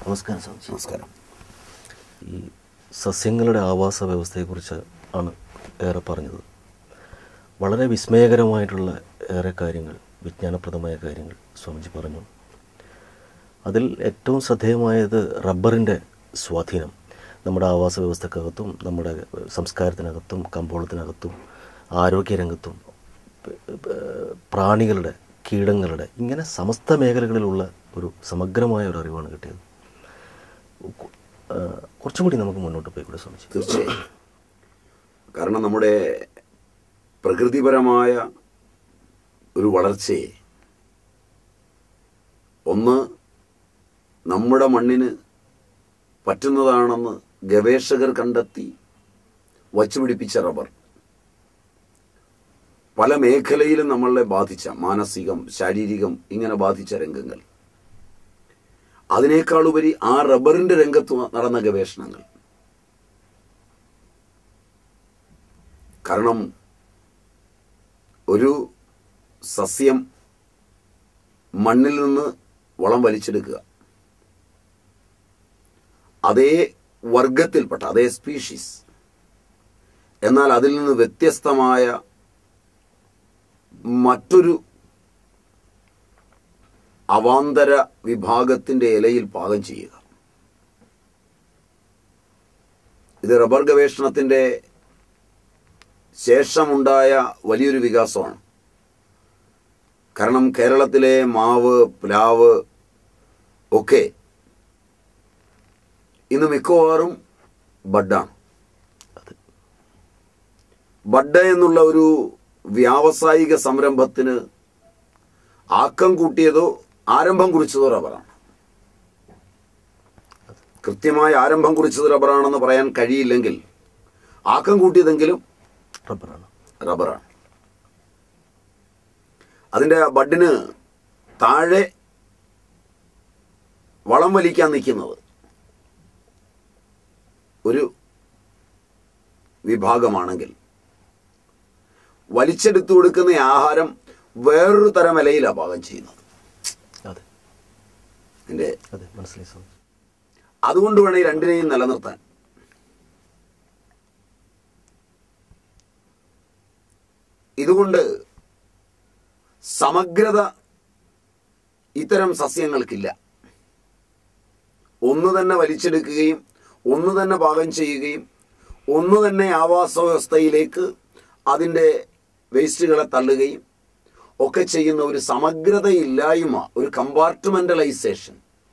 നമസ്കാരം സ്വാമിജി നമസ്കാരം ഈ സസ്യങ്ങളുടെ ആവാസ വ്യവസ്ഥയെക്കുറിച്ച് ആണ് ഏറെ പറഞ്ഞത് വളരെ വിസ്മയകരമായിട്ടുള്ള ഏറെ കാര്യങ്ങൾ വിജ്ഞാനപ്രദമായ കാര്യങ്ങൾ സ്വാമിജി പറഞ്ഞു അതിൽ ഏറ്റവും ശ്രദ്ധേയമായത് റബ്ബറിൻ്റെ സ്വാധീനം നമ്മുടെ ആവാസ വ്യവസ്ഥക്കകത്തും നമ്മുടെ സംസ്കാരത്തിനകത്തും കമ്പോളത്തിനകത്തും ആരോഗ്യരംഗത്തും പ- പ- പ്രാണികളുടെ കീടങ്ങളുടെ ഇങ്ങനെ സമസ്ത മേഖലകളിലുള്ള ഒരു സമഗ്രമായ ഒരു അറിവാണ് കിട്ടിയത് കു- ആ, കുറച്ചും കൂടി നമുക്ക് മുന്നോട്ട് പോയിക്കൂടെ സ്വാമിജി തീർച്ചയായും കാരണം നമ്മുടെ പ്രകൃതിപരമായ ഒരു വളർച്ചയെ ഒന്ന് നമ്മുടെ മണ്ണിന് പറ്റുന്നതാണെന്ന് ഗവേഷകർ കണ്ടെത്തി വച്ചുപിടിപ്പിച്ച റബ്ബർ പല മേഖലയിലും നമ്മളെ ബാധിച്ച മാനസികം ശാരീരികം ഇങ്ങനെ ബാധിച്ച രംഗങ്ങൾ അതിനേക്കാളുപരി ആ റബ്ബറിന്റെ രംഗത്ത് നടന്ന ഗവേഷണങ്ങൾ കാരണം ഒരു സസ്യം മണ്ണിൽ നിന്ന് വളം വലിച്ചെടുക്കുക അതേ വർഗത്തിൽപ്പെട്ട അതേ സ്പീഷീസ് എന്നാൽ അതിൽ നിന്ന് വ്യത്യസ്തമായ മറ്റൊരു അവാന്തര വിഭാഗത്തിന്റെ ഇലയിൽ പാകം ചെയ്യുക ഇത് റബ്ബർ ഗവേഷണത്തിന്റെ ശേഷമുണ്ടായ വലിയൊരു വികാസമാണ് കാരണം കേരളത്തിലെ മാവ് പ്ലാവ് ഒക്കെ ഇന്ന് മിക്കവാറും ബഡാണ് ബഡ് എന്നുള്ള ഒരു വ്യാവസായിക സംരംഭത്തിന് ആക്കം കൂട്ടിയതോ ആരംഭം കുറിച്ചതോ റബ്ബറാണ് കൃത്യമായ ആരംഭം കുറിച്ചത് റബ്ബറാണെന്ന് പറയാൻ കഴിയില്ലെങ്കിൽ ആക്കം കൂട്ടിയതെങ്കിലും റബ്ബറാണ് റബ്ബറാണ് അതിൻ്റെ ബഡിന് താഴെ വളം വലിക്കാൻ നിൽക്കുന്നത് ഒരു വിഭാഗമാണെങ്കിൽ വലിച്ചെടുത്തു കൊടുക്കുന്ന ആഹാരം വേറൊരു തരം ഇലയിലാണ് പാകം ചെയ്യുന്നത് അതെ എൻ്റെ അതെ മനസ്സിലായി സ്വാമിജി അതുകൊണ്ട് വേണം ഈ രണ്ടിനെയും നിലനിർത്താൻ ഇതുകൊണ്ട് സമഗ്രത ഇത്തരം സസ്യങ്ങൾക്കില്ല ഒന്ന് തന്നെ വലിച്ചെടുക്കുകയും ഒന്ന് തന്നെ പാകം ചെയ്യുകയും ഒന്ന് തന്നെ ആവാസ വ്യവസ്ഥയിലേക്ക് അതിൻ്റെ വേസ്റ്റുകളെ തള്ളുകയും ഒക്കെ ചെയ്യുന്ന ഒരു സമഗ്രതയില്ലായ്മ ഒരു കമ്പാർട്ട്മെന്റലൈസേഷൻ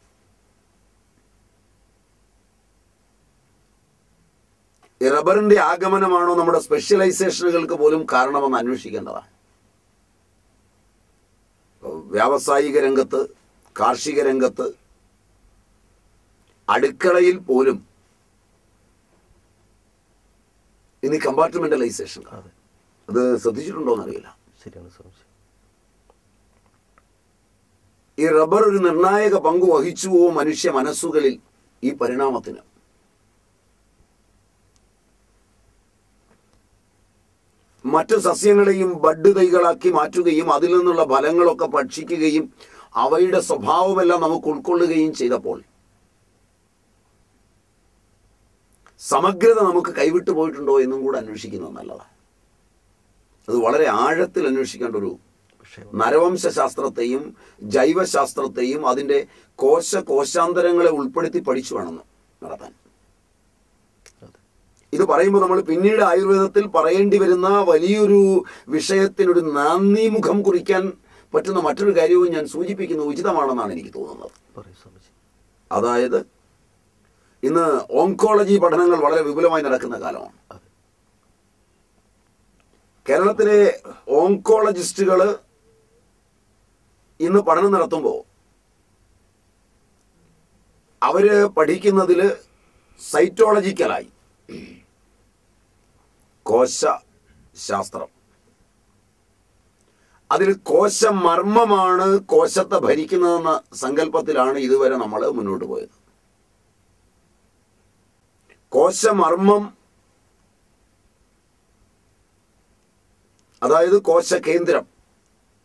ഈ റബ്ബറിന്റെ ആഗമനമാണോ നമ്മുടെ സ്പെഷ്യലൈസേഷനുകൾക്ക് പോലും കാരണമെന്ന് അന്വേഷിക്കേണ്ടതാണ് വ്യാവസായിക രംഗത്ത് കാർഷിക രംഗത്ത് അടുക്കളയിൽ പോലും ഇനി കമ്പാർട്ട്മെന്റലൈസേഷൻ അതെ അത് ശ്രദ്ധിച്ചിട്ടുണ്ടോ എന്നറിയില്ല ശരിയാണ് സ്വാമിജി ഈ റബ്ബർ ഒരു നിർണായക പങ്ക് വഹിച്ചുവോ മനുഷ്യ മനസ്സുകളിൽ ഈ പരിണാമത്തിന് മറ്റു സസ്യങ്ങളെയും ബഡ് തൈകളാക്കി മാറ്റുകയും അതിൽ നിന്നുള്ള ഫലങ്ങളൊക്കെ ഭക്ഷിക്കുകയും അവയുടെ സ്വഭാവമെല്ലാം നമുക്ക് ഉൾക്കൊള്ളുകയും ചെയ്തപ്പോൾ സമഗ്രത നമുക്ക് കൈവിട്ടു പോയിട്ടുണ്ടോ എന്നും കൂടെ അന്വേഷിക്കുന്നത് നല്ലതാണ് അത് വളരെ ആഴത്തിൽ അന്വേഷിക്കേണ്ട ഒരു വിഷയം നരവംശ ശാസ്ത്രത്തെയും ജൈവശാസ്ത്രത്തെയും അതിന്റെ കോശ കോശാന്തരങ്ങളെ ഉൾപ്പെടുത്തി പഠിച്ചു വേണം നടത്താൻ അതെ ഇത് പറയുമ്പോൾ നമ്മൾ പിന്നീട് ആയുർവേദത്തിൽ പറയേണ്ടി വരുന്ന വലിയൊരു വിഷയത്തിനൊരു നാന്ദീമുഖം കുറിക്കാൻ പറ്റുന്ന മറ്റൊരു കാര്യവും ഞാൻ സൂചിപ്പിക്കുന്നത് ഉചിതമാണെന്നാണ് എനിക്ക് തോന്നുന്നത് പറയൂ സ്വാമിജി അതായത് ഇന്ന് ഓങ്കോളജി പഠനങ്ങൾ വളരെ വിപുലമായി നടക്കുന്ന കാലമാണ് അതെ കേരളത്തിലെ ഓങ്കോളജിസ്റ്റുകൾ ഇന്ന് പഠനം നടത്തുമ്പോൾ അവര് പഠിക്കുന്നതിൽ സൈറ്റോളജിക്കലായി കോശ ശാസ്ത്രം അതിൽ കോശമർമ്മമാണ് കോശത്തെ ഭരിക്കുന്നതെന്ന സങ്കല്പത്തിലാണ് ഇതുവരെ നമ്മൾ മുന്നോട്ട് പോയത് കോശമർമ്മം അതായത് കോശ കേന്ദ്രം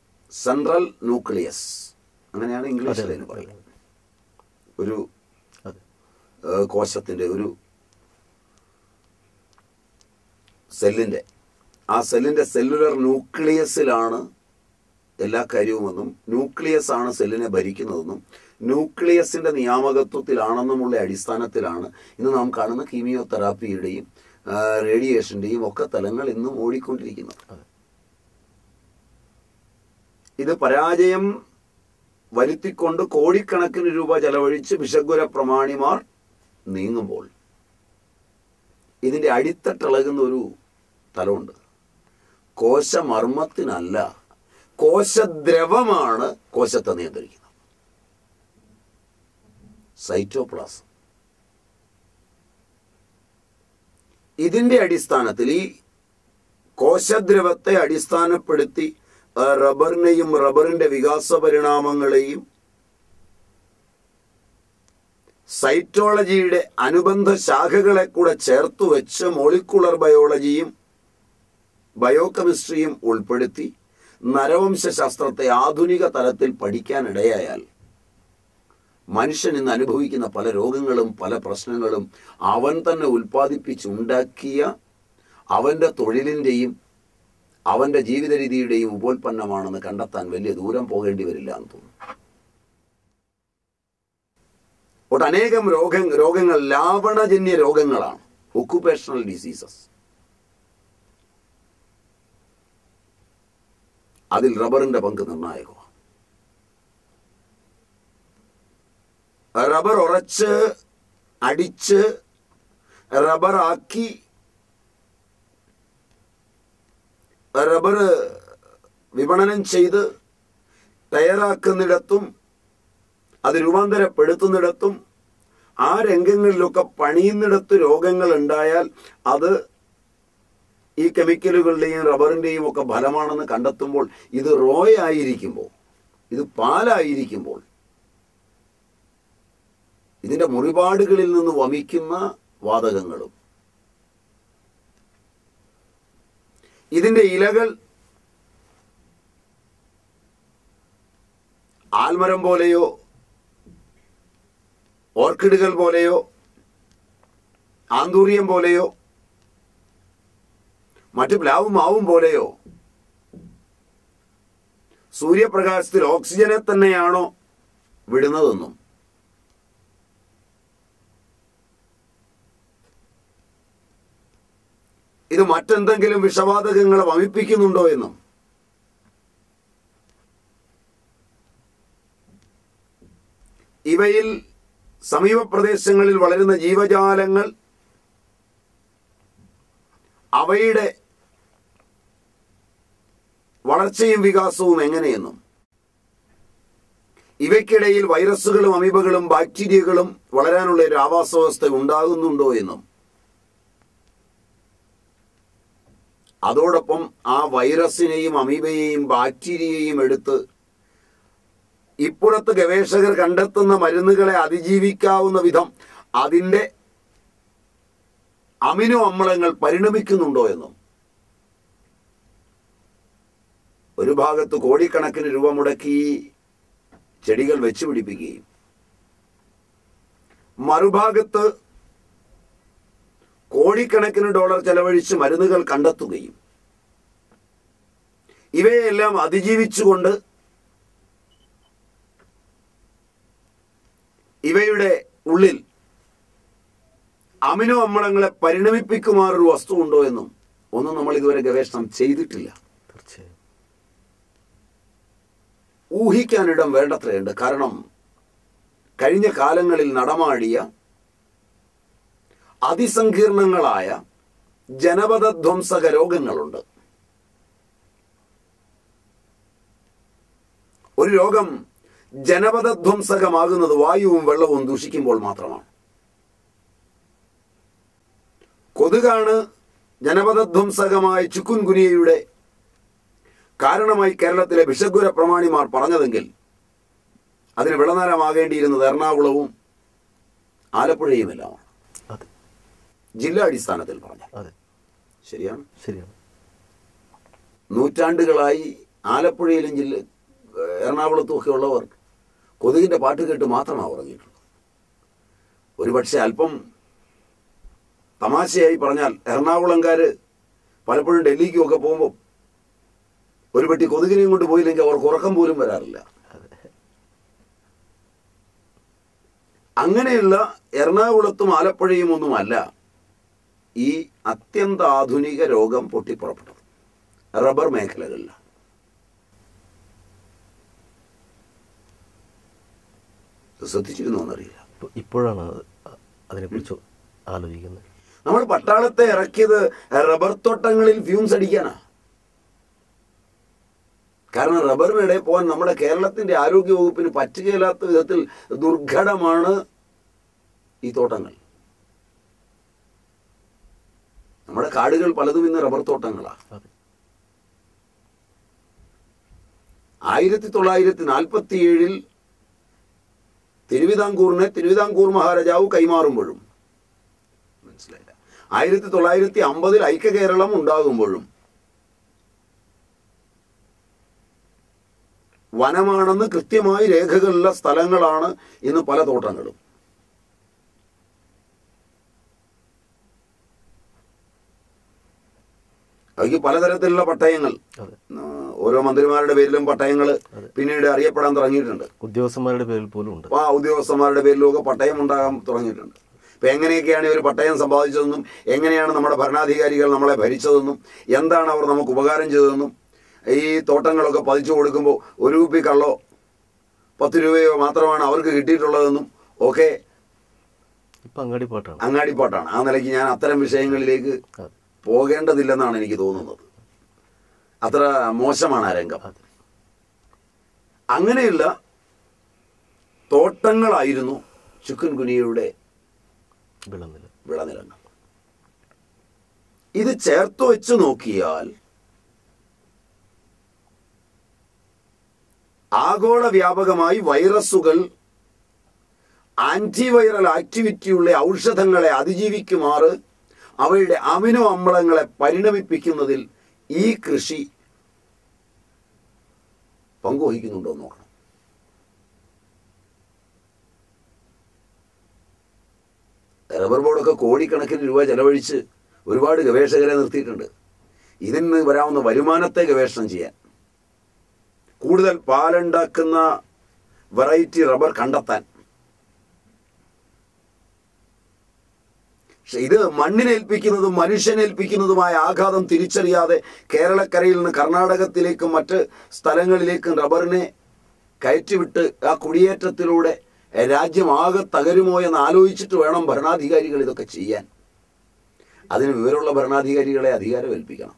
സെൻട്രൽ ന്യൂക്ലിയസ് അങ്ങനെയാണ് ഇംഗ്ലീഷിൽ അതിന് പറയുന്നത് ഒരു ഏഹ്, കോശത്തിൻ്റെ ഒരു സെല്ലിൻ്റെ ആ സെല്ലിൻ്റെ സെല്ലുലർ ന്യൂക്ലിയസിലാണ് എല്ലാ കാര്യവുമെന്നും ന്യൂക്ലിയസ് ആണ് സെല്ലിനെ ഭരിക്കുന്നതെന്നും ന്യൂക്ലിയസിന്റെ നിയാമകത്വത്തിലാണെന്നുമുള്ള അടിസ്ഥാനത്തിലാണ് ഇന്ന് നാം കാണുന്ന കീമിയോതെറാപ്പിയുടെയും ആ, റേഡിയേഷന്റെയും ഒക്കെ തലങ്ങൾ ഇന്നും ഓടിക്കൊണ്ടിരിക്കുന്നത് അതെ. ഇത് പരാജയം വരുത്തിക്കൊണ്ട് കോടിക്കണക്കിന് രൂപ ചെലവഴിച്ച് വിഷഗുര പ്രമാണിമാർ നീങ്ങുമ്പോൾ ഇതിന്റെ അടിത്തട്ടിളകുന്ന ഒരു തലമുണ്ട് കോശമർമ്മത്തിനല്ല കോശദ്രവമാണ് കോശത്തെ നിയന്ത്രിക്കുന്നത് സൈറ്റോപ്ലാസം ഇതിന്റെ അടിസ്ഥാനത്തിൽ ഈ കോശദ്രവത്തെ അടിസ്ഥാനപ്പെടുത്തി ആ, റബ്ബറിനെയും റബ്ബറിന്റെ വികാസ പരിണാമങ്ങളെയും സൈറ്റോളജിയുടെ അനുബന്ധ ശാഖകളെ കൂടെ ചേർത്ത് വെച്ച് മോളിക്കുലർ ബയോളജിയും ബയോകെമിസ്ട്രിയും ഉൾപ്പെടുത്തി നരവംശാസ്ത്രത്തെ ആധുനിക തലത്തിൽ പഠിക്കാനിടയായാൽ മനുഷ്യൻ ഇന്ന് അനുഭവിക്കുന്ന പല രോഗങ്ങളും പല പ്രശ്നങ്ങളും അവൻ തന്നെ ഉൽപ്പാദിപ്പിച്ചുണ്ടാക്കിയ അവന്റെ തൊഴിലിന്റെയും അവന്റെ ജീവിത രീതിയുടെയും ഉപോൽപ്പന്നമാണെന്ന് കണ്ടെത്താൻ വലിയ ദൂരം പോകേണ്ടി വരില്ല എന്ന് തോന്നുന്നു ഒട്ടനേകം രോഗ രോഗങ്ങൾ ലാവണജന്യ രോഗങ്ങളാണ് ഒക്കുപേഷണൽ ഡിസീസസ് അതിൽ റബ്ബറിന്റെ പങ്ക് നിർണായകമാണ് റബ്ബർ ഉറച്ച് അടിച്ച് റബ്ബറാക്കി റബ്ബർ വിപണനം ചെയ്ത് തയ്യാറാക്കുന്നിടത്തും അത് രൂപാന്തരപ്പെടുത്തുന്നിടത്തും ആ രംഗങ്ങളിലൊക്കെ പണിയുന്നിടത്ത് രോഗങ്ങൾ ഉണ്ടായാൽ അത് ഈ കെമിക്കലുകളുടെയും റബ്ബറിന്റെയും ഒക്കെ ഫലമാണെന്ന് കണ്ടെത്തുമ്പോൾ ഇത് റോയ് ആയിരിക്കുമ്പോൾ ഇത് പാലായിരിക്കുമ്പോൾ ഇതിന്റെ മുറിപാടുകളിൽ നിന്ന് വമിക്കുന്ന വാതകങ്ങളും ഇതിന്റെ ഇലകൾ ആൽമരം പോലെയോ ഓർക്കിഡുകൾ പോലെയോ ആന്തൂറിയം പോലെയോ മറ്റു പ്ലാവും മാവും പോലെയോ സൂര്യപ്രകാശത്തിൽ ഓക്സിജനെ തന്നെയാണോ വിടുന്നതെന്നും ഇത് മറ്റെന്തെങ്കിലും വിഷവാതകങ്ങളെ വമിപ്പിക്കുന്നുണ്ടോ എന്നും ഇവയിൽ സമീപ പ്രദേശങ്ങളിൽ വളരുന്ന ജീവജാലങ്ങൾ അവയുടെ വളർച്ചയും വികാസവും എങ്ങനെയെന്നും ഇവയ്ക്കിടയിൽ വൈറസുകളും അമീബകളും ബാക്ടീരിയകളും വളരാനുള്ള ഒരു ആവാസവ്യവസ്ഥ ഉണ്ടാകുന്നുണ്ടോ എന്നും അതോടൊപ്പം ആ വൈറസിനെയും അമീബയെയും ബാക്ടീരിയയെയും എടുത്ത് ഇപ്പുറത്ത് ഗവേഷകർ കണ്ടെത്തുന്ന മരുന്നുകളെ അതിജീവിക്കാവുന്ന വിധം അതിൻ്റെ അമിനോ അമ്ലങ്ങൾ പരിണമിക്കുന്നുണ്ടോ എന്നും ഒരു ഭാഗത്ത് കോടിക്കണക്കിന് രൂപ മുടക്കി ചെടികൾ വെച്ച് പിടിപ്പിക്കുകയും മറുഭാഗത്ത് കോടിക്കണക്കിന് ഡോളർ ചെലവഴിച്ച് മരുന്നുകൾ കണ്ടെത്തുകയും ഇവയെല്ലാം അതിജീവിച്ചുകൊണ്ട് ഇവയുടെ ഉള്ളിൽ അമിനോ അമ്ലങ്ങളെ പരിണമിപ്പിക്കുമാറൊരു വസ്തു ഉണ്ടോ എന്നും ഒന്നും നമ്മൾ ഇതുവരെ ഗവേഷണം ചെയ്തിട്ടില്ല തീർച്ചയായും ഊഹിക്കാനിടം വേണ്ടത്രയുണ്ട് കാരണം കഴിഞ്ഞ കാലങ്ങളിൽ നടമാടിയ അതിസങ്കീർണങ്ങളായ ജനപദധ്വംസക രോഗങ്ങളുണ്ട് ഒരു രോഗം ജനപദധ്വംസകമാകുന്നത് വായുവും വെള്ളവും ദൂഷിക്കുമ്പോൾ മാത്രമാണ് കൊതുകാണ് ജനപദധ്വംസകമായ ചുക്കുൻ ഗുനിയയുടെ കാരണമായി കേരളത്തിലെ വിഷഗുര പ്രമാണിമാർ പറഞ്ഞതെങ്കിൽ അതിന് വിളനരമാകേണ്ടിയിരുന്നത് എറണാകുളവും ആലപ്പുഴയുമെല്ലാമാണ് അതെ ജില്ലാ അടിസ്ഥാനത്തിൽ പറഞ്ഞ അതെ ശരിയാണ് ശരിയാണ് നൂറ്റാണ്ടുകളായി ആലപ്പുഴയിലും ജില്ല എറണാകുളത്തും ഒക്കെ ഉള്ളവർ കൊതുകിന്റെ പാട്ട് കേട്ട് മാത്രമാണ് ഉറങ്ങിയിട്ടുള്ളത് ഒരുപക്ഷെ അല്പം തമാശയായി പറഞ്ഞാൽ എറണാകുളംകാർ പലപ്പോഴും ഡൽഹിക്കും ഒക്കെ പോകുമ്പോൾ ഒരു പെട്ടി കൊതുകിനെയും കൊണ്ട് പോയില്ലെങ്കിൽ അവർക്ക് ഉറക്കം പോലും വരാറില്ല അങ്ങനെയുള്ള എറണാകുളത്തും ആലപ്പുഴയും ഒന്നുമല്ല ഈ അത്യന്താധുനിക രോഗം പൊട്ടിപ്പുറപ്പെട്ടത് റബ്ബർ മേഖലകളിലാണ് ഇത് ശ്രദ്ധിച്ചിരുന്നോ എന്നറിയില്ല ഇപ്പൊ- ഇപ്പോഴാണ് അത് അതിനെക്കുറിച്ച് ആലോചിക്കുന്നത് നമ്മൾ പട്ടാളത്തെ ഇറക്കിയത് റബ്ബർ തോട്ടങ്ങളിൽ ഫ്യൂംസ് അടിക്കാനാ കാരണം റബ്ബറിനിടെ പോകാൻ നമ്മുടെ കേരളത്തിന്റെ ആരോഗ്യ വകുപ്പിന് പറ്റുകയില്ലാത്ത വിധത്തിൽ ദുർഘടമാണ് ഈ തോട്ടങ്ങൾ നമ്മുടെ കാടുകൾ പലതും ഇന്ന് റബ്ബർ തോട്ടങ്ങളാണ് അതെ ആയിരത്തി തൊള്ളായിരത്തി നാൽപ്പത്തി ഏഴിൽ തിരുവിതാംകൂറിനെ തിരുവിതാംകൂർ മഹാരാജാവ് കൈമാറുമ്പോഴും മനസ്സിലായില്ല ആയിരത്തി തൊള്ളായിരത്തി അമ്പതിൽ ഐക്യ കേരളം ഉണ്ടാകുമ്പോഴും വനമാണെന്ന് കൃത്യമായി രേഖകളുള്ള സ്ഥലങ്ങളാണ് ഇന്ന് പല തോട്ടങ്ങളും അവയ്ക്ക് പലതരത്തിലുള്ള പട്ടയങ്ങൾ അതെ ആ, ഓരോ മന്ത്രിമാരുടെ പേരിലും പട്ടയങ്ങൾ പിന്നീട് അറിയപ്പെടാൻ തുടങ്ങിയിട്ടുണ്ട് ഉദ്യോഗസ്ഥന്മാരുടെ പേരിൽ പോലും ഉണ്ട് അപ്പൊ ആ ഉദ്യോഗസ്ഥന്മാരുടെ പേരിലുമൊക്കെ പട്ടയം ഉണ്ടാകാൻ തുടങ്ങിയിട്ടുണ്ട് ഇപ്പൊ എങ്ങനെയൊക്കെയാണ് ഇവർ പട്ടയം സമ്പാദിച്ചതെന്നും എങ്ങനെയാണ് നമ്മുടെ ഭരണാധികാരികൾ നമ്മളെ ഭരിച്ചതെന്നും എന്താണ് അവർ നമുക്ക് ഉപകാരം ചെയ്തതെന്നും ഈ തോട്ടങ്ങളൊക്കെ പതിച്ചു കൊടുക്കുമ്പോൾ ഒരു കുപ്പി കള്ളോ പത്ത് രൂപയോ മാത്രമാണ് അവർക്ക് കിട്ടിയിട്ടുള്ളതെന്നും ഒക്കെ ഇപ്പൊ അങ്ങാടിപ്പാട്ടാണ് അങ്ങാടിപ്പാട്ടാണ് ആ നിലയ്ക്ക് ഞാൻ അത്തരം വിഷയങ്ങളിലേക്ക് അതെ പോകേണ്ടതില്ലെന്നാണ് എനിക്ക് തോന്നുന്നത് അത്ര മോശമാണ് ആ രംഗം അതെ അങ്ങനെയുള്ള തോട്ടങ്ങളായിരുന്നു ചിക്കൻ കുനിയയുടെ വിളനില വിളനിലങ്ങൾ ഇത് ചേർത്ത് വെച്ച് നോക്കിയാൽ ആഗോള വ്യാപകമായി വൈറസുകൾ ആന്റിവൈറൽ ആക്ടിവിറ്റിയുള്ള ഔഷധങ്ങളെ അതിജീവിക്കുമാറ് അവയുടെ അമിനോ അമ്ലങ്ങളെ പരിണമിപ്പിക്കുന്നതിൽ ഈ കൃഷി പങ്കുവഹിക്കുന്നുണ്ടോ എന്ന് നോക്കണം റബ്ബർ ബോർഡൊക്കെ കോടിക്കണക്കിന് രൂപ ചെലവഴിച്ച് ഒരുപാട് ഗവേഷകരെ നിർത്തിയിട്ടുണ്ട് ഇതിന് വരാവുന്ന വരുമാനത്തെ ഗവേഷണം ചെയ്യാൻ കൂടുതൽ പാലുണ്ടാക്കുന്ന വെറൈറ്റി റബ്ബർ കണ്ടെത്താൻ പക്ഷെ ഇത് മണ്ണിനേൽപ്പിക്കുന്നതും മനുഷ്യനേൽപ്പിക്കുന്നതുമായ ആഘാതം തിരിച്ചറിയാതെ കേരളക്കരയിൽ നിന്ന് കർണാടകത്തിലേക്കും മറ്റ് സ്ഥലങ്ങളിലേക്കും റബ്ബറിനെ കയറ്റിവിട്ട് ആ കുടിയേറ്റത്തിലൂടെ രാജ്യം ആകെ തകരുമോ എന്ന് ആലോചിച്ചിട്ട് വേണം ഭരണാധികാരികൾ ഇതൊക്കെ ചെയ്യാൻ അതിന് വിവരമുള്ള ഭരണാധികാരികളെ അധികാരം ഏൽപ്പിക്കണം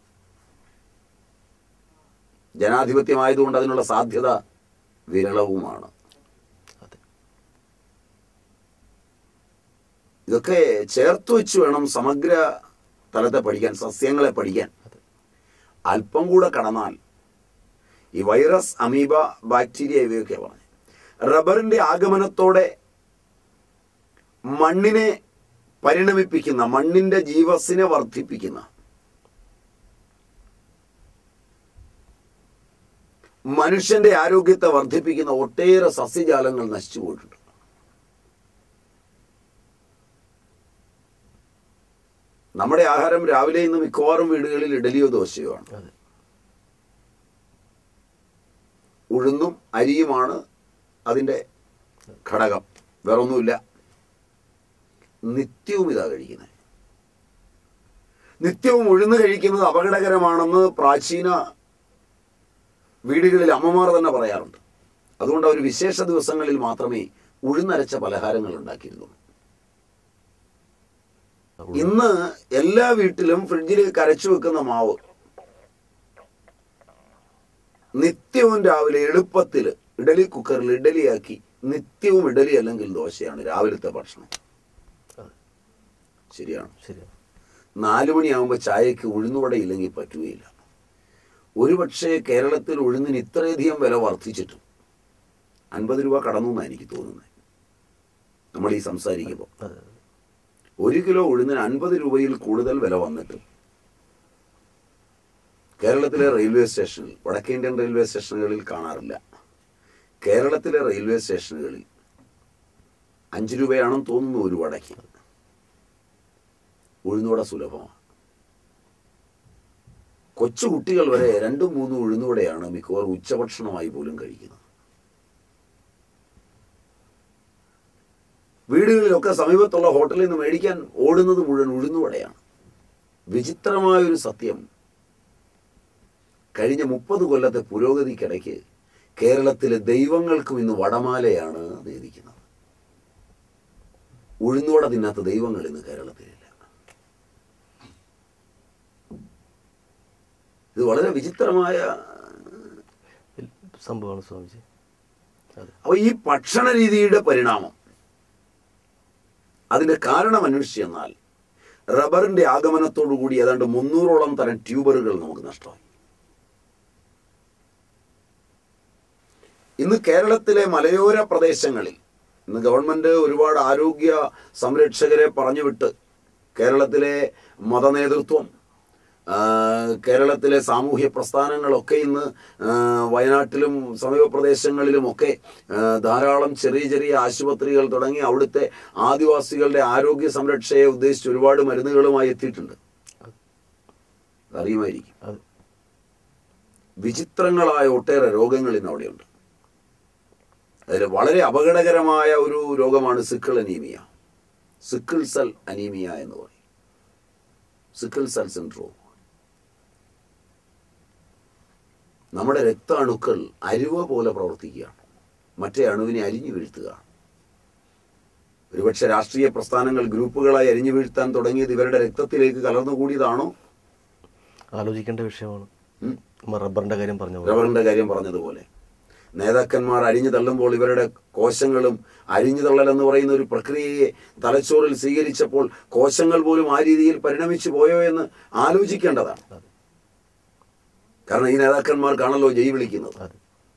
ജനാധിപത്യമായതുകൊണ്ട് അതിനുള്ള സാധ്യത വിരളവുമാണ് അതെ ഇതൊക്കെ ചേർത്ത് വെച്ച് വേണം സമഗ്ര തലത്തെ പഠിക്കാൻ സസ്യങ്ങളെ പഠിക്കാൻ അല്പം കൂടെ കടന്നാൽ ഈ വൈറസ് അമീബ ബാക്ടീരിയ ഇവയൊക്കെ പറഞ്ഞു റബ്ബറിന്റെ ആഗമനത്തോടെ മണ്ണിനെ പരിണമിപ്പിക്കുന്ന മണ്ണിന്റെ ജീവസിനെ വർദ്ധിപ്പിക്കുന്ന മനുഷ്യന്റെ ആരോഗ്യത്തെ വർദ്ധിപ്പിക്കുന്ന ഒട്ടേറെ സസ്യജാലങ്ങൾ നശിച്ചു പോയിട്ടുണ്ട് നമ്മുടെ ആഹാരം രാവിലെ ഇന്ന് മിക്കവാറും വീടുകളിൽ ഇഡലിയോ ദോശയോ ആണ് അതെ ഉഴുന്നും അരിയുമാണ് അതിൻ്റെ ഘടകം വേറൊന്നുമില്ല നിത്യവും ഇതാ കഴിക്കുന്നത് നിത്യവും ഉഴുന്ന് കഴിക്കുന്നത് അപകടകരമാണെന്ന് പ്രാചീന വീടുകളിൽ അമ്മമാർ തന്നെ പറയാറുണ്ട് അതുകൊണ്ട് അവർ വിശേഷ ദിവസങ്ങളിൽ മാത്രമേ ഉഴുന്നരച്ച പലഹാരങ്ങൾ ഉണ്ടാക്കിയിരുന്നുള്ളൂ ഇന്ന് എല്ലാ വീട്ടിലും ഫ്രിഡ്ജിൽ കരച്ചു വെക്കുന്ന മാവ് നിത്യവും രാവിലെ എളുപ്പത്തിൽ ഇഡലി കുക്കറിൽ ഇഡലിയാക്കി നിത്യവും ഇഡലി അല്ലെങ്കിൽ ദോശയാണ് രാവിലത്തെ ഭക്ഷണം അതെ ശരിയാണ് ശരിയാണ് നാലു മണിയാകുമ്പോൾ ചായക്ക് ഉഴുന്നുവട ഇല്ലെങ്കിൽ പറ്റുകയില്ല ഒരുപക്ഷെ കേരളത്തിൽ ഉഴുന്നിന് ഇത്രയധികം വില വർദ്ധിച്ചിട്ടും അൻപത് രൂപ കടന്നു എന്നാണ് എനിക്ക് തോന്നുന്നത് നമ്മൾ ഈ സംസാരിക്കുമ്പോൾ അതെ അതെ ഒരു കിലോ ഉഴുന്നിന് അൻപത് രൂപയിൽ കൂടുതൽ വില വന്നിട്ടും കേരളത്തിലെ റെയിൽവേ സ്റ്റേഷനിൽ വടക്കേ ഇന്ത്യൻ റെയിൽവേ സ്റ്റേഷനുകളിൽ കാണാറില്ല കേരളത്തിലെ റെയിൽവേ സ്റ്റേഷനുകളിൽ അഞ്ച് രൂപയാണെന്ന് തോന്നുന്നു ഒരു വടയ്ക്ക് ഉഴുന്നുവട സുലഭമാണ് കൊച്ചു കുട്ടികൾ വരെ രണ്ടും മൂന്നും ഉഴുന്നുവടയാണ് മിക്കവാറും ഉച്ചഭക്ഷണമായി പോലും കഴിക്കുന്നത് വീടുകളിലൊക്കെ സമീപത്തുള്ള ഹോട്ടലിൽ നിന്ന് മേടിക്കാൻ ഓടുന്നത് മുഴുവൻ ഉഴുന്നുവടയാണ് വിചിത്രമായൊരു സത്യം കഴിഞ്ഞ മുപ്പത് കൊല്ലത്തെ പുരോഗതിക്കിടയ്ക്ക് കേരളത്തിലെ ദൈവങ്ങൾക്കും ഇന്ന് വടമാലയാണ് നേദിക്കുന്നത് ഉഴുന്നുവട തിന്നാത്ത ദൈവങ്ങൾ ഇന്ന് കേരളത്തിലില്ല ഇത് വളരെ വിചിത്രമായ സംഭവമാണ് സ്വാമിജി അതെ അപ്പൊ ഈ ഭക്ഷണ രീതിയുടെ പരിണാമം അതിന്റെ കാരണം അന്വേഷിച്ച് ചെന്നാൽ റബ്ബറിന്റെ ആഗമനത്തോടു കൂടി ഏതാണ്ട് മുന്നൂറോളം തരം ട്യൂബറുകൾ നമുക്ക് നഷ്ടമായി ഇന്ന് കേരളത്തിലെ മലയോര പ്രദേശങ്ങളിൽ ഇന്ന് ഗവൺമെന്റ് ഒരുപാട് ആരോഗ്യ സംരക്ഷകരെ പറഞ്ഞുവിട്ട് കേരളത്തിലെ മതനേതൃത്വം ആ, കേരളത്തിലെ സാമൂഹ്യ പ്രസ്ഥാനങ്ങളൊക്കെ ഇന്ന് ആ, വയനാട്ടിലും സമീപ പ്രദേശങ്ങളിലുമൊക്കെ ആ, ധാരാളം ചെറിയ ചെറിയ ആശുപത്രികൾ തുടങ്ങി അവിടുത്തെ ആദിവാസികളുടെ ആരോഗ്യ സംരക്ഷയെ ഉദ്ദേശിച്ച് ഒരുപാട് മരുന്നുകളുമായി എത്തിയിട്ടുണ്ട് അറിയുമായിരിക്കും അതെ വിചിത്രങ്ങളായ ഒട്ടേറെ രോഗങ്ങൾ ഇന്ന് അവിടെയുണ്ട് അതിൽ വളരെ അപകടകരമായ ഒരു രോഗമാണ് sickle anaemia sickle cell anaemia എന്ന് പറയും സിക്കിൾ സെൽ സിൻഡ്രോം നമ്മുടെ രക്താണുക്കൾ അരുവ പോലെ പ്രവർത്തിക്കുകയാണ് മറ്റേ അണുവിനെ അരിഞ്ഞു വീഴ്ത്തുക ഒരുപക്ഷെ രാഷ്ട്രീയ പ്രസ്ഥാനങ്ങൾ ഗ്രൂപ്പുകളായി അരിഞ്ഞു വീഴ്ത്താൻ തുടങ്ങിയത് ഇവരുടെ രക്തത്തിലേക്ക് കലർന്നുകൂടിയതാണോ ആലോചിക്കേണ്ട വിഷയമാണ് ഉം? നമ്മ റബ്ബറിന്റെ കാര്യം പറഞ്ഞ പോലെ റബ്ബറിന്റെ കാര്യം പറഞ്ഞതുപോലെ നേതാക്കന്മാർ അരിഞ്ഞു തള്ളുമ്പോൾ ഇവരുടെ കോശങ്ങളും അരിഞ്ഞു തള്ളൽ എന്ന് പറയുന്ന ഒരു പ്രക്രിയയെ തലച്ചോറിൽ സ്വീകരിച്ചപ്പോൾ കോശങ്ങൾ പോലും ആ രീതിയിൽ പരിണമിച്ചു പോയോ എന്ന് ആലോചിക്കേണ്ടതാണ് അതെ കാരണം ഈ നേതാക്കന്മാർക്കാണല്ലോ ജയ് വിളിക്കുന്നത് അതെ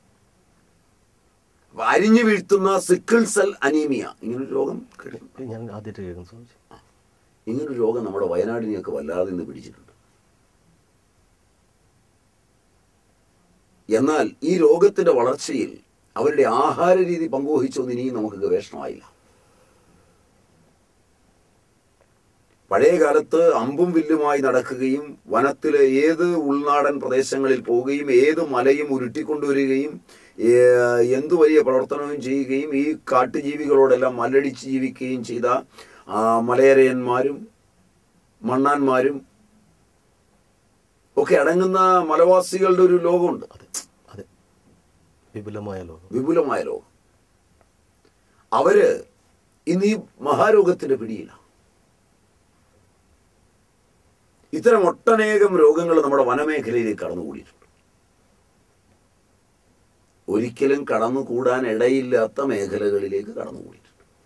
അപ്പൊ അരിഞ്ഞു വീഴ്ത്തുന്ന സിക്കിൾ സെൽ അനീമിയ ഇങ്ങനൊരു രോഗം കേട്ടിട്ടുണ്ടോ? ഞാൻ ആദ്യമായിട്ട് കേൾക്കുന്നു സ്വാമിജി ഇങ്ങനൊരു രോഗം നമ്മുടെ വയനാടിനെയൊക്കെ വല്ലാതെ ഇന്ന് പിടിച്ചിട്ടുണ്ട് എന്നാൽ ഈ രോഗത്തിന്റെ വളർച്ചയിൽ അവരുടെ ആഹാര രീതി പങ്കുവഹിച്ചൊന്നും ഇനിയും നമുക്ക് ഗവേഷണമായില്ല പഴയ കാലത്ത് അമ്പും വില്ലുമായി നടക്കുകയും വനത്തിലെ ഏത് ഉൾനാടൻ പ്രദേശങ്ങളിൽ പോവുകയും ഏത് മലയും ഉരുട്ടിക്കൊണ്ടുവരികയും ഏ- എന്തു വലിയ പ്രവർത്തനവും ചെയ്യുകയും ഈ കാട്ടുജീവികളോടെല്ലാം മല്ലടിച്ച് ജീവിക്കുകയും ചെയ്ത ആ, മലയരയന്മാരും മണ്ണാന്മാരും ഒക്കെ അടങ്ങുന്ന മലവാസികളുടെ ഒരു ലോകമുണ്ട് അതെ അതെ വിപുലമായ ലോകം വിപുലമായ ലോകം അവര് ഇന്ന് ഈ മഹാരോഗത്തിന്റെ പിടിയില്ല ഇത്തരം ഒട്ടനേകം രോഗങ്ങൾ നമ്മുടെ വനമേഖലയിലേക്ക് കടന്നുകൂടിയിട്ടുണ്ട് ഒരിക്കലും കടന്നുകൂടാൻ ഇടയില്ലാത്ത മേഖലകളിലേക്ക് കടന്നുകൂടിയിട്ടുണ്ട്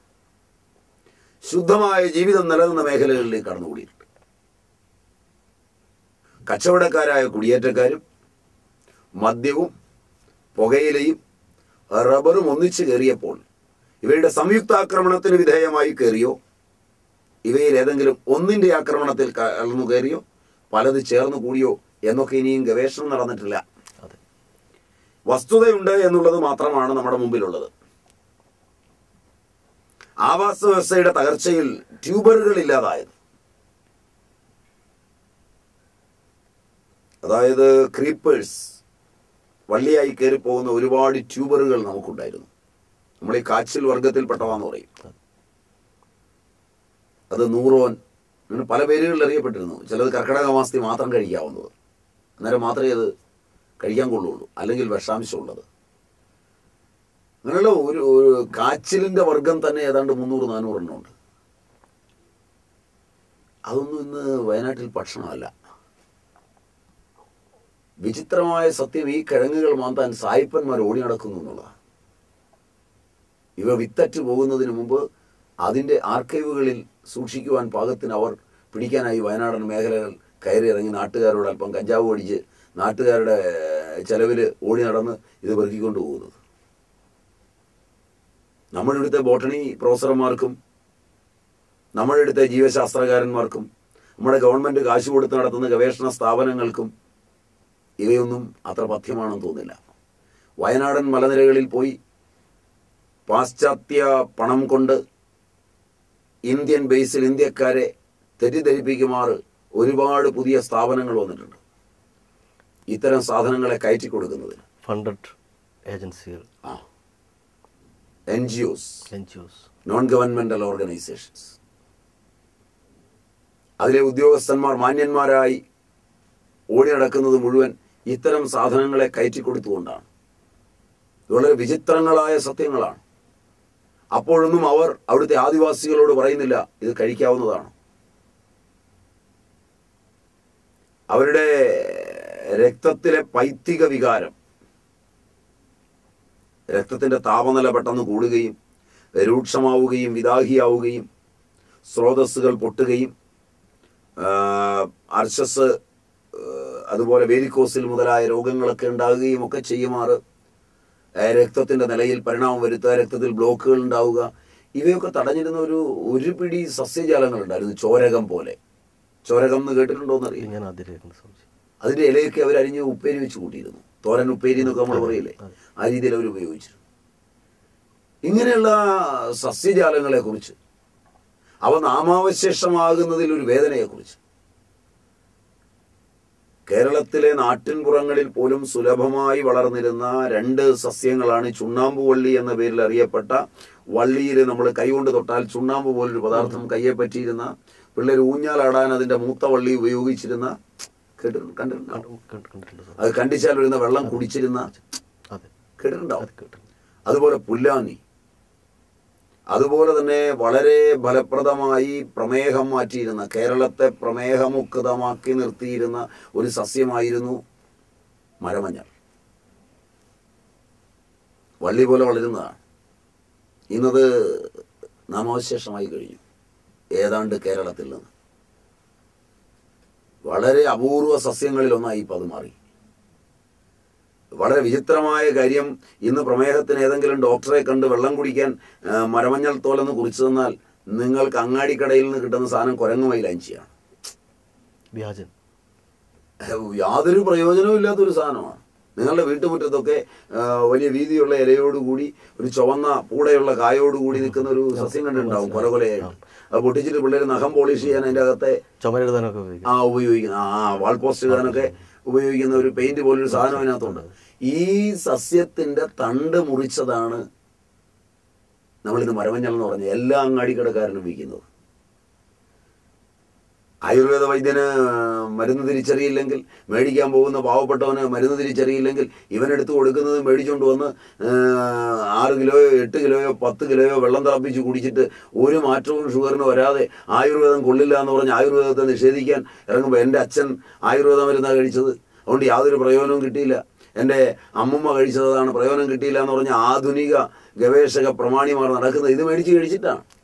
ശുദ്ധമായ ജീവിതം നിലനിന്ന മേഖലകളിലേക്ക് കടന്നുകൂടിയിട്ടുണ്ട് കച്ചവടക്കാരായ കുടിയേറ്റക്കാരും മദ്യവും പുകയിലയും റബ്ബറും ഒന്നിച്ചു കയറിയപ്പോൾ ഇവയുടെ സംയുക്താക്രമണത്തിന് വിധേയമായി കയറിയോ ഇവയിൽ ഏതെങ്കിലും ഒന്നിന്റെ ആക്രമണത്തിൽ കലർന്നു കയറിയോ പലത് ചേർന്ന് കൂടിയോ എന്നൊക്കെ ഇനിയും ഗവേഷണം നടന്നിട്ടില്ല അതെ വസ്തുതയുണ്ട് എന്നുള്ളത് മാത്രമാണ് നമ്മുടെ മുമ്പിലുള്ളത് ആവാസ വ്യവസ്ഥയുടെ തകർച്ചയിൽ ട്യൂബറുകൾ ഇല്ലാതായത് അതായത് ക്രീപ്പേഴ്സ് വള്ളിയായി കയറി പോകുന്ന ഒരുപാട് ട്യൂബറുകൾ നമുക്കുണ്ടായിരുന്നു നമ്മൾ ഈ കാച്ചിൽ വർഗത്തിൽപ്പെട്ടവാന്ന് പറയും അത് നൂറോൻ അങ്ങനെ പല പേരുകളിൽ അറിയപ്പെട്ടിരുന്നു ചിലത് കർക്കിടക മാസത്തിൽ മാത്രം കഴിക്കാവുന്നത് അന്നേരം മാത്രമേ അത് കഴിക്കാൻ കൊള്ളുള്ളൂ അല്ലെങ്കിൽ വിഷാംശമുള്ളത് അങ്ങനെയുള്ള ഒരു ഒരു കാച്ചിലിന്റെ വർഗം തന്നെ ഏതാണ്ട് മുന്നൂറ് നാനൂറ് എണ്ണം ഉണ്ട് അതൊന്നും ഇന്ന് വയനാട്ടിൽ ഭക്ഷണമല്ല വിചിത്രമായ സത്യം ഈ കിഴങ്ങുകൾ മാന്താൻ സായിപ്പന്മാർ ഓടി നടക്കുന്നു എന്നുള്ളതാണ് ഇവ വിത്തറ്റ് പോകുന്നതിന് മുമ്പ് അതിന്റെ ആർക്കൈവുകളിൽ സൂക്ഷിക്കുവാൻ പാകത്തിന് അവർ പിടിക്കാനായി വയനാടൻ മേഖലകൾ കയറി ഇറങ്ങി നാട്ടുകാരോട് അല്പം കഞ്ചാവ് അടിച്ച് നാട്ടുകാരുടെ ചെലവിൽ ഓടി നടന്ന് ഇത് പെറുക്കിക്കൊണ്ട് പോകുന്നത് നമ്മുടെ ഇവിടുത്തെ ബോട്ടണി പ്രൊഫസർമാർക്കും നമ്മുടെ ഇവിടുത്തെ ജീവശാസ്ത്രകാരന്മാർക്കും നമ്മുടെ ഗവൺമെന്റ് കാശ് കൊടുത്ത് നടത്തുന്ന ഗവേഷണ സ്ഥാപനങ്ങൾക്കും ഇവയൊന്നും അത്ര പഥ്യമാണെന്ന് തോന്നില്ല വയനാടൻ മലനിരകളിൽ പോയി പാശ്ചാത്യ പണം കൊണ്ട് ഇന്ത്യൻ ബേസിൽ ഇന്ത്യക്കാരെ തെറ്റിദ്ധരിപ്പിക്കുമാറ് ഒരുപാട് പുതിയ സ്ഥാപനങ്ങൾ വന്നിട്ടുണ്ട് ഇത്തരം സാധനങ്ങളെ കയറ്റി കൊടുക്കുന്നതിന് ഫണ്ടഡ് ഏജൻസികൾ ആ N G Os N G Os non governmental organisations അതിലെ ഉദ്യോഗസ്ഥന്മാർ മാന്യന്മാരായി ഓടി നടക്കുന്നത് മുഴുവൻ ഇത്തരം സാധനങ്ങളെ കയറ്റി കൊടുത്തുകൊണ്ടാണ് ഇത് വളരെ വിചിത്രങ്ങളായ സത്യങ്ങളാണ് അപ്പോഴൊന്നും അവർ അവിടുത്തെ ആദിവാസികളോട് പറയുന്നില്ല ഇത് കഴിക്കാവുന്നതാണ് അവരുടെ രക്തത്തിലെ പൈത്തിക വികാരം രക്തത്തിന്റെ താപനില പെട്ടെന്ന് കൂടുകയും രൂക്ഷമാവുകയും വിദാഹിയാവുകയും സ്രോതസ്സുകൾ പൊട്ടുകയും ആ, അർശസ് ആ, അതുപോലെ വേരിക്കോസിൽ മുതലായ രോഗങ്ങളൊക്കെ ഉണ്ടാകുകയും ഒക്കെ ചെയ്യുമാറ് ആ, രക്തത്തിന്റെ നിലയിൽ പരിണാമം വരുത്തുക രക്തത്തിൽ ബ്ലോക്കുകൾ ഉണ്ടാവുക ഇവയൊക്കെ തടഞ്ഞിരുന്ന ഒരു ഒരു പിടി സസ്യജാലങ്ങൾ ഉണ്ടായിരുന്നു ചോരകം പോലെ ചോരകം എന്ന് കേട്ടിട്ടുണ്ടോ എന്നറിയില്ല ഞാൻ ആദ്യമായിരുന്നു സംശയം അതിന്റെ ഇലയൊക്കെ അവർ അരിഞ്ഞ് ഉപ്പേരി വെച്ച് കൂട്ടിയിരുന്നു തോരൻ ഉപ്പേരി എന്നൊക്കെ നമ്മൾ പറയില്ലേ ആ രീതിയിൽ അവർ ഉപയോഗിച്ചിരുന്നു ഇങ്ങനെയുള്ള സസ്യജാലങ്ങളെ കുറിച്ച് അവ നാമാവശേഷമാകുന്നതിൽ ഒരു വേദനയെക്കുറിച്ച് കേരളത്തിലെ നാട്ടിൻപുറങ്ങളിൽ പോലും സുലഭമായി വളർന്നിരുന്ന രണ്ട് സസ്യങ്ങളാണ് ചുണ്ണാമ്പ് വള്ളി എന്ന പേരിൽ അറിയപ്പെട്ട വള്ളിയിൽ നമ്മൾ കൈകൊണ്ട് തൊട്ടാൽ ചുണ്ണാമ്പ് പോലൊരു പദാർത്ഥം കയ്യെ പറ്റിയിരുന്ന പിള്ളേർ ഊഞ്ഞാലാടാൻ അതിന്റെ മൂത്ത വള്ളി ഉപയോഗിച്ചിരുന്ന കേട്ടിട്ടുണ്ട് കണ്ടിട്ടുണ്ടോ കണ്ട്- കണ്ടിട്ടുണ്ട് സാർ അത് കണ്ടിച്ചാൽ വരുന്ന വെള്ളം കുടിച്ചിരുന്ന അതെ കേട്ടിട്ടുണ്ടാവും അത് കേട്ടിട്ടുണ്ട് അതുപോലെ പുല്ലാങ്ങി അതുപോലെ തന്നെ വളരെ ഫലപ്രദമായി പ്രമേഹം മാറ്റിയിരുന്ന കേരളത്തെ പ്രമേഹമുക്തമാക്കി നിർത്തിയിരുന്ന ഒരു സസ്യമായിരുന്നു മരമഞ്ഞൾ വള്ളി പോലെ വളരുന്നതാണ് ഇന്നത് നാമാവശേഷമായി കഴിഞ്ഞു ഏതാണ്ട് കേരളത്തിൽ നിന്ന് വളരെ അപൂർവ സസ്യങ്ങളിൽ ഒന്നായി ഇപ്പം അത് മാറി വളരെ വിചിത്രമായ കാര്യം ഇന്ന് പ്രമേഹത്തിന് ഏതെങ്കിലും ഡോക്ടറെ കണ്ട് വെള്ളം കുടിക്കാൻ ആ, മരമഞ്ഞൾ തോലെന്ന് കുറിച്ചു തന്നാൽ നിങ്ങൾക്ക് അങ്ങാടിക്കടയിൽ നിന്ന് കിട്ടുന്ന സാധനം കുരങ്ങ് മൈലാഞ്ചിയാണ് വ്യാജൻ യാതൊരു പ്രയോജനവും ഇല്ലാത്തൊരു സാധനമാണ് നിങ്ങളുടെ വീട്ടുമുറ്റത്തൊക്കെ ആ, വലിയ വീതിയുള്ള ഇലയോടുകൂടി ഒരു ചുവന്ന പൂടയുള്ള കായോടുകൂടി നിൽക്കുന്ന ഒരു സസ്യം കണ്ടിട്ടുണ്ടാവും കൊല കൊലയായിട്ട് അത് പൊട്ടിച്ചിട്ട് പിള്ളേർ നഖം പോളിഷ് ചെയ്യാൻ അതിൻ്റെ അകത്തെ ചുമരെഴുതാനൊക്കെ ഉപയോഗിക്കും ആ ഉപയോഗിക്കുന്ന ആ വാൾ പോസ്റ്റ് ഇടാനൊക്കെ ഉപയോഗിക്കുന്ന ഒരു പെയിന്റ് പോലൊരു സാധനം അതിനകത്തുണ്ട് ഈ സസ്യത്തിന്റെ തണ്ട് മുറിച്ചതാണ് നമ്മളിന്ന് മരമഞ്ഞൾ എന്ന് പറഞ്ഞ എല്ലാ അങ്ങാടിക്കടക്കാരനും വിൽക്കുന്നത് ആയുർവേദ വൈദ്യന് മരുന്ന് തിരിച്ചറിയില്ലെങ്കിൽ മേടിക്കാൻ പോകുന്ന പാവപ്പെട്ടവന് മരുന്ന് തിരിച്ചറിയില്ലെങ്കിൽ ഇവനെടുത്ത് കൊടുക്കുന്നത് മേടിച്ചുകൊണ്ട് വന്ന് ആ, ആറ് കിലോയോ എട്ട് കിലോയോ പത്ത് കിലോയോ വെള്ളം തിളപ്പിച്ച് കുടിച്ചിട്ട് ഒരു മാറ്റവും ഷുഗറിന് വരാതെ ആയുർവേദം കൊള്ളില്ല എന്ന് പറഞ്ഞ് ആയുർവേദത്തെ നിഷേധിക്കാൻ ഇറങ്ങുമ്പോൾ എൻ്റെ അച്ഛൻ ആയുർവേദ മരുന്നാണ് കഴിച്ചത് അതുകൊണ്ട് യാതൊരു പ്രയോജനവും കിട്ടിയില്ല എൻ്റെ അമ്മമ്മ കഴിച്ചതാണ് പ്രയോജനം കിട്ടിയില്ല എന്ന് പറഞ്ഞ ആധുനിക ഗവേഷക പ്രമാണിമാർ നടക്കുന്നത് ഇത് മേടിച്ച് കഴിച്ചിട്ടാണ്